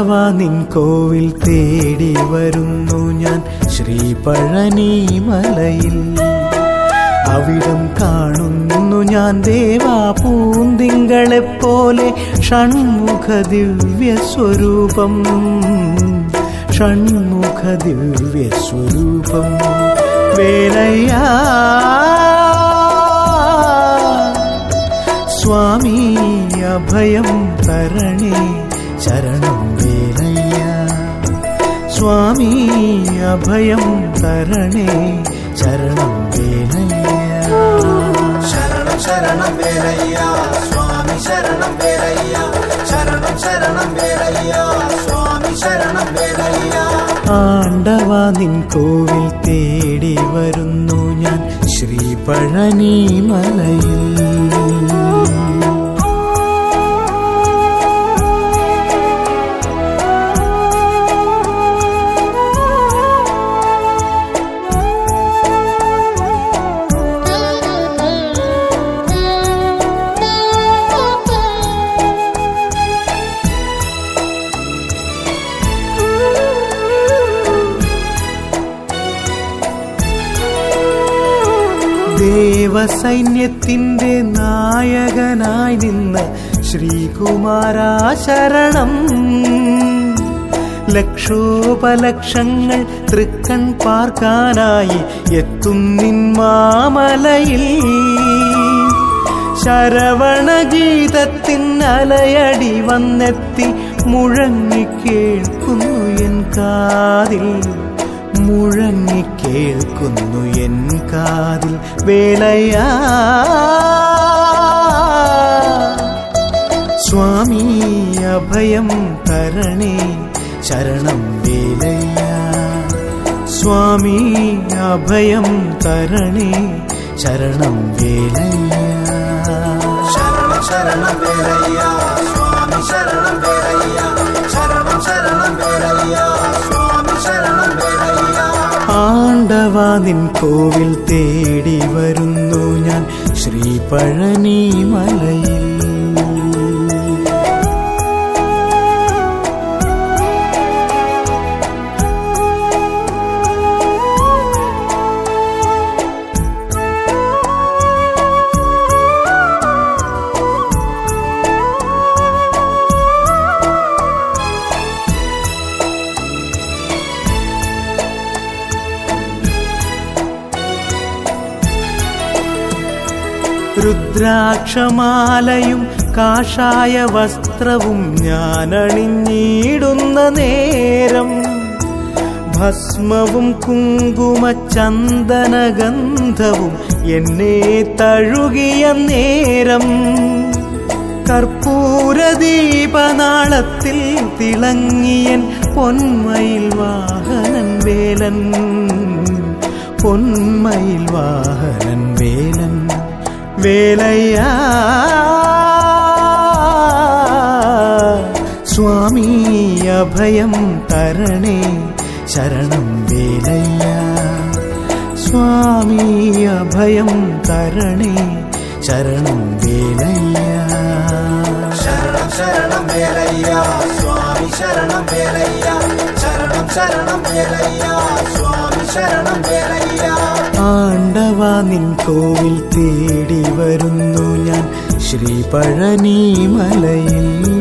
ആണ്ടവ നിൻ കോവിൽ തേടി വരുന്നു ഞാൻ ശ്രീ പഴനി മലയിൽ അവിടം കാണുന്നു ഞാൻ ദേവാ പൂന്തിങ്കളെപ്പോലെ ഷൺമുഖ ദിവ്യ സ്വരൂപം ഷൺമുഖ ദിവ്യ സ്വരൂപം വേലയ്യാ സ്വാമി അഭയം തരണേ ശരണം വേലയ്യ സ്വാമി അഭയം തരണേ ശരണം വേലയ്യ ശരണം ശരണം വേലയ്യ സ്വാമി ശരണം വേലയ്യ ശരണം ശരണം വേലയ്യ സ്വാമി ശരണം വേലയ്യ ആണ്ടവ നിൻ കോവിൽ തേടി വരുന്നു ഞാൻ ശ്രീ പഴനി മലയിൽ ദേവസൈന്യത്തിന്റെ നായകനായി നിന്ന ശ്രീകുമാരാ ശരണം ലക്ഷോപലക്ഷങ്ങൾ തൃക്കൺ പാർക്കാനായി എത്തും നിൻ മാമലയിൽ ശരവണഗീതത്തിൻ അലയടി വന്നെത്തി മുഴങ്ങിക്കേൾക്കുന്നു എൻ കാതിൽ മുഴങ്ങിക്കേൾക്കുന്നു എൻ കാതിൽ വേലയാ സ്വാമി അഭയം തരണേ ശരണം വേലയ്യ സ്വാമി അഭയം തരണേ ശരണം വേലയ്യ ശരണം ശരണം വേലയ്യ സ്വാമി ശരണം വേലയ്യ ശരണം ശരണം വേലയ്യ സ്വാമി ശരണം വേലയ്യ ആണ്ടവ നിൻ കോവിൽ തേടി വരുന്നു ഞാൻ ശ്രീ പഴനി മലയിൽ രുദ്രാക്ഷമാലയും കാഷായ വസ്ത്രവും ഞാനണിഞ്ഞിടുന്ന നേരം ഭസ്മവും കുങ്കുമ ചന്ദനഗന്ധവും എന്നെ തഴുകിയ നേരം കർപ്പൂരദീപനാളത്തിൽ തിളങ്ങിയൻ പൊന്മയിൽ വാഹനൻ വേലൻ പൊന്മയിൽ വാഹനൻ വേലൻ വേലയ്യാ സ്വാമി അഭയം തരണേ ശരണം വേലയ്യ സ്വാമി അഭയം തരണേ ശരണം വേലയ്യ ശരണം ശരണം വേലയ്യ സ്വാമി ശരണം വേലയ്യ ശരണം ശരണം വേലയ്യ സ്വാമി ശരണം വേലയ്യ ആണ്ടവ നിൻ കോവിൽ തേടി വരുന്നു ഞാൻ ശ്രീ പഴനി മലയിൽ